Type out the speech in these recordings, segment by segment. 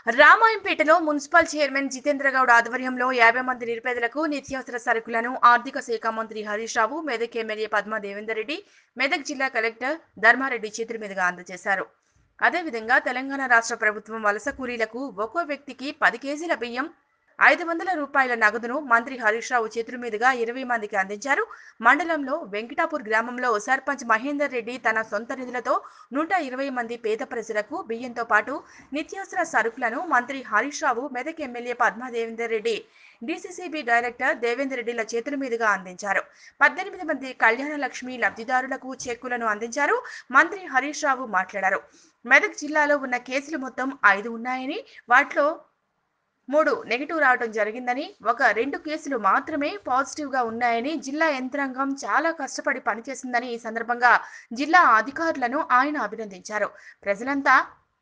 రామాయంపేటలో municipal chairman Jitendra Goud ఆధ్వర్యంలో యాభై మంది నిరుపేదలకు నిత్యావసర సరుకులను ఆర్థిక శాఖ మంత్రి హరీష్ రావు మెదక్ ఎమ్మెల్యే పద్మా దేవేందర్ రెడ్డి మెదక్ జిల్లా కలెక్టర్ ధర్మారెడ్డి చేతుల మీదుగా అందజేశారు అదేవిధంగా తెలంగాణ రాష్ట్ర ప్రభుత్వం వలస కూలీలకు ఒక్కో వ్యక్తికి పది కేజీల బియ్యం ఐదు వందల రూపాయల నగదును మంత్రి హరీష్ రావు చేతుల మీదుగా ఇరవై మందికి అందించారు మండలంలో వెంకటాపూర్ గ్రామంలో సర్పంచ్ మహేందర్ రెడ్డి తన సొంత నిధులతో నూట ఇరవై మంది పేద ప్రజలకు బియ్యంతో పాటు నిత్యావసర సరుకులను మంత్రి Harish Rao Medak MLA Padma Devender Reddy DCCB director Devender రెడ్డిల చేతుల మీదుగా అందించారు పద్దెనిమిది మంది కళ్యాణ లక్ష్మి లబ్ధిదారులకు చెక్కులను అందించారు మంత్రి హరీష్ రావు మాట్లాడారు మెదక్ జిల్లాలో ఉన్న కేసులు మొత్తం ఐదు ఉన్నాయని వాటిలో మూడు నెగిటివ్ రావడం జరిగిందని ఒక రెండు కేసులు మాత్రమే పాజిటివ్ గా ఉన్నాయని జిల్లా యంత్రాంగం చాలా కష్టపడి పనిచేసిందని ఈ సందర్భంగా జిల్లా అధికారులను ఆయన అభినందించారు ప్రజలంతా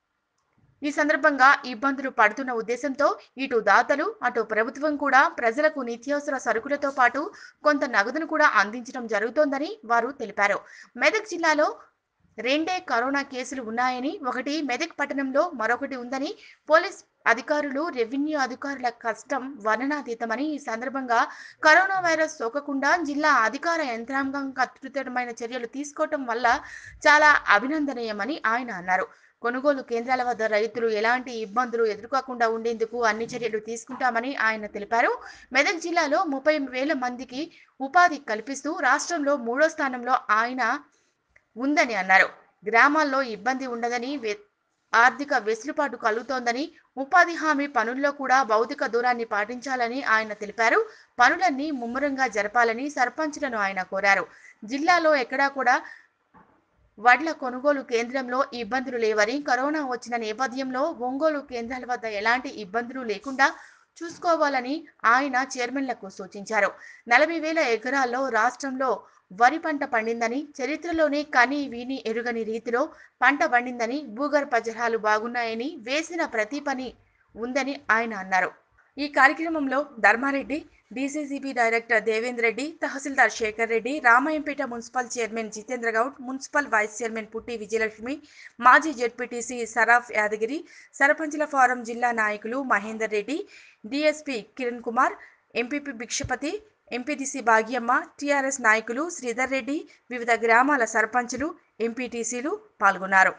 ఈ సందర్భంగా ఇబ్బందులు పడుతున్న ఉద్దేశంతో ఇటు దాతలు అటు ప్రభుత్వం కూడా ప్రజలకు నిత్యావసర సరుకులతో పాటు కొంత నగదును కూడా అందించడం జరుగుతోందని వారు తెలిపారు మెదక్ జిల్లాలో రెండే కరోనా కేసులు ఉన్నాయని ఒకటి మెదక్ పట్టణంలో మరొకటి ఉందని పోలీస్ అధికారులు రెవెన్యూ అధికారుల కష్టం వర్ణనాతీతమని ఈ సందర్భంగా కరోనా వైరస్ సోకకుండా జిల్లా అధికార యంత్రాంగం కట్టుదిట్టమైన చర్యలు తీసుకోవటం వల్ల చాలా అభినందనీయమని ఆయన అన్నారు కొనుగోలు కేంద్రాల వద్ద రైతులు ఎలాంటి ఇబ్బందులు ఎదుర్కోకుండా ఉండేందుకు అన్ని చర్యలు తీసుకుంటామని ఆయన తెలిపారు మెదక్ జిల్లాలో ముప్పై వేల మందికి ఉపాధి కల్పిస్తూ రాష్ట్రంలో మూడో స్థానంలో ఆయన ఉందని అన్నారు గ్రామాల్లో ఇబ్బంది ఉండదని వె- ఆర్థిక వెసులుబాటు కలుగుతోందని ఉపాధి హామీ పనుల్లో కూడా భౌతిక దూరాన్ని పాటించాలని ఆయన తెలిపారు పనులన్నీ ముమ్మరంగా జరపాలని సర్పంచ్లను ఆయన కోరారు జిల్లాలో ఎక్కడా కూడా వడ్ల కొనుగోలు కేంద్రంలో ఇబ్బందులు లేవని కరోనా వచ్చిన నేపథ్యంలో ఒంగోలు కేంద్రాల వద్ద ఎలాంటి ఇబ్బందులు లేకుండా చూసుకోవాలని ఆయన చైర్మన్లకు సూచించారు నలభై వేల ఎకరాల్లో రాష్ట్రంలో వరి పంట పండిందని చరిత్రలోనే కని విని ఎరుగని రీతిలో పంట పండిందని భూగర్భ జలాలు బాగున్నాయని వేసిన ప్రతి పని ఉందని ఆయన అన్నారు ఈ కార్యక్రమంలో ధర్మారెడ్డి డీసీసీబీ డైరెక్టర్ దేవేంద్ర రెడ్డి తహసీల్దార్ Shekar Reddy Ramayampet municipal chairman Jitendra Goud municipal vice chairman Putti Vijayalakshmi మాజీ జెడ్పీటీసీ సరాఫ్ యాదగిరి సర్పంచుల ఫోరం జిల్లా నాయకులు Mahender Reddy DSP Kiran Kumar MPP Bhikshapathi MPTC Bhagyamma TRS నాయకులు శ్రీధర్ రెడ్డి వివిధ గ్రామాల సర్పంచులు ఎంపీటీసీలు పాల్గొన్నారు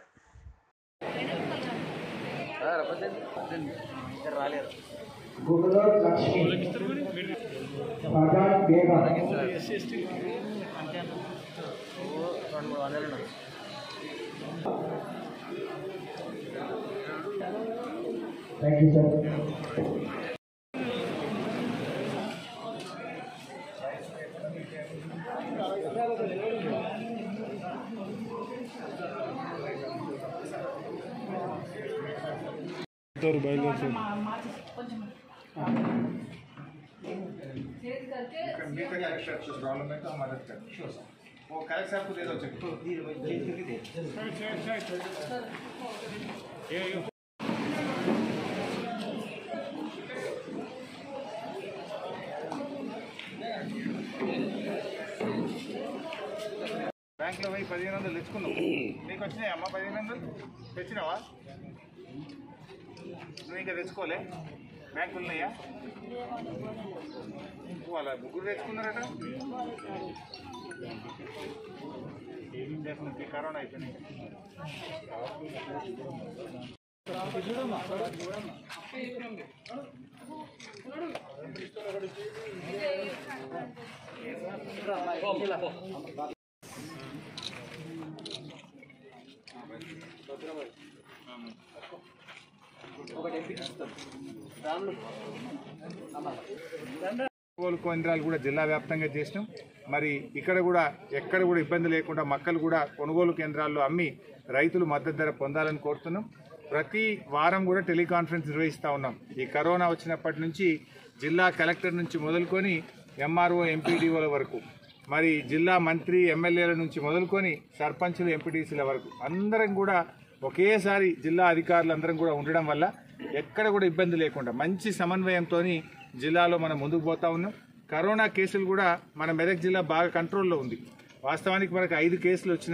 గురులోడ్ లక్ష్మి ప్రజాన్ బేగం థ్యాంక్ యూ సార్ ఇద్దరు బయలుదేరుతారు मीटर का एक्स्ट्रा कुछ प्रॉब्लम है तो हम मदद करें श्योर सर वो कलेक्टर साहब को दे दो चेक బ్యాంక్లో పోయి పదిహేను వందలు తెచ్చుకున్నావు నీకు వచ్చినాయి అమ్మ పదిహేను వందలు తెచ్చినావా నువ్వు ఇంకా తెచ్చుకోలే బ్యాంకులు ఉన్నాయా ఓ, అలా ముగ్గురు తెచ్చుకున్నారట డెఫినెట్లీ కరోనా అయిపోయింది కొనుగోలు కేంద్రాలు కూడా జిల్లా వ్యాప్తంగా చేసినాం మరి ఇక్కడ కూడా ఎక్కడ కూడా ఇబ్బంది లేకుండా మక్కలు కూడా కొనుగోలు కేంద్రాల్లో అమ్మి రైతులు మద్దతు ధర పొందాలని కోరుతున్నాం ప్రతి వారం కూడా టెలికాన్ఫరెన్స్ నిర్వహిస్తూ ఉన్నాం ఈ కరోనా వచ్చినప్పటి నుంచి జిల్లా కలెక్టర్ నుంచి మొదలుకొని ఎంఆర్ఓ ఎంపీడీఓల వరకు మరి జిల్లా మంత్రి ఎమ్మెల్యేల నుంచి మొదలుకొని సర్పంచులు ఎంపీటీసీల వరకు అందరం కూడా ఒకేసారి జిల్లా అధికారులు అందరం కూడా ఉండడం వల్ల ఎక్కడ కూడా ఇబ్బంది లేకుండా మంచి సమన్వయంతో జిల్లాలో మనం ముందుకు పోతా ఉన్నాం కరోనా కేసులు కూడా మన మెదక్ జిల్లా బాగా కంట్రోల్లో ఉంది వాస్తవానికి మనకు ఐదు కేసులు వచ్చినాయి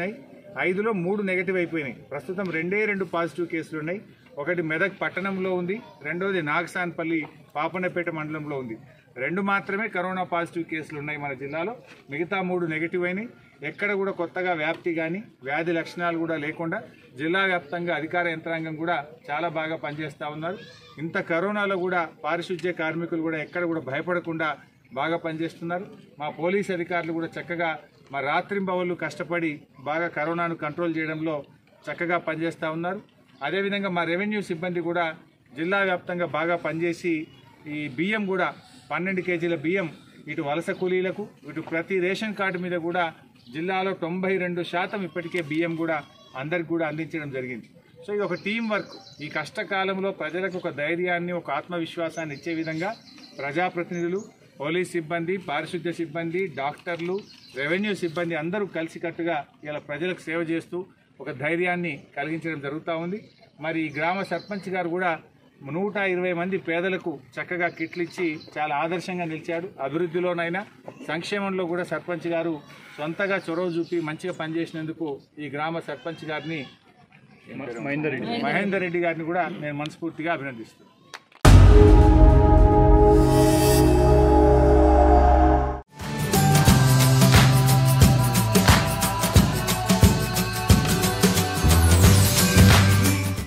ఐదులో మూడు నెగటివ్ అయిపోయినాయి ప్రస్తుతం రెండే రెండు పాజిటివ్ కేసులు ఉన్నాయి ఒకటి మెదక్ పట్టణంలో ఉంది రెండోది నాగసాన్పల్లి పాపన్నపేట మండలంలో ఉంది రెండు మాత్రమే కరోనా పాజిటివ్ కేసులు ఉన్నాయి మన జిల్లాలో మిగతా మూడు నెగిటివ్ అయినాయి ఎక్కడ కూడా కొత్తగా వ్యాప్తి కానీ వ్యాధి లక్షణాలు కూడా లేకుండా జిల్లా వ్యాప్తంగా అధికార యంత్రాంగం కూడా చాలా బాగా పనిచేస్తూ ఉన్నారు ఇంత కరోనాలో కూడా పారిశుద్ధ్య కార్మికులు కూడా ఎక్కడ కూడా భయపడకుండా బాగా పనిచేస్తున్నారు మా పోలీస్ అధికారులు కూడా చక్కగా మా రాత్రింబవళ్ళు కష్టపడి బాగా కరోనాను కంట్రోల్ చేయడంలో చక్కగా పనిచేస్తూ ఉన్నారు అదేవిధంగా మా రెవెన్యూ సిబ్బంది కూడా జిల్లా వ్యాప్తంగా బాగా పనిచేసి ఈ బియ్యం కూడా పన్నెండు కేజీల బియ్యం ఇటు వలస కూలీలకు ఇటు ప్రతి రేషన్ కార్డు మీద కూడా జిల్లాలో తొంభై రెండు శాతం ఇప్పటికే బియ్యం కూడా అందరికి కూడా అందించడం జరిగింది సో ఇది ఒక టీం వర్క్ ఈ కష్టకాలంలో ప్రజలకు ఒక ధైర్యాన్ని ఒక ఆత్మవిశ్వాసాన్ని ఇచ్చే విధంగా ప్రజాప్రతినిధులు పోలీస్ సిబ్బంది పారిశుద్ధ్య సిబ్బంది డాక్టర్లు రెవెన్యూ సిబ్బంది అందరూ కలిసికట్టుగా ఇలా ప్రజలకు సేవ చేస్తూ ఒక ధైర్యాన్ని కలిగించడం జరుగుతూ ఉంది మరి ఈ గ్రామ సర్పంచ్ గారు కూడా నూట ఇరవై మంది పేదలకు చక్కగా కిట్లు ఇచ్చి చాలా ఆదర్శంగా నిలిచాడు అభివృద్ధిలోనైనా సంక్షేమంలో కూడా సర్పంచ్ గారు సొంతగా చొరవ చూపి మంచిగా పనిచేసినందుకు ఈ గ్రామ సర్పంచ్ గారిని మహేందర్ రెడ్డి గారిని కూడా నేను మనస్ఫూర్తిగా అభినందిస్తున్నాను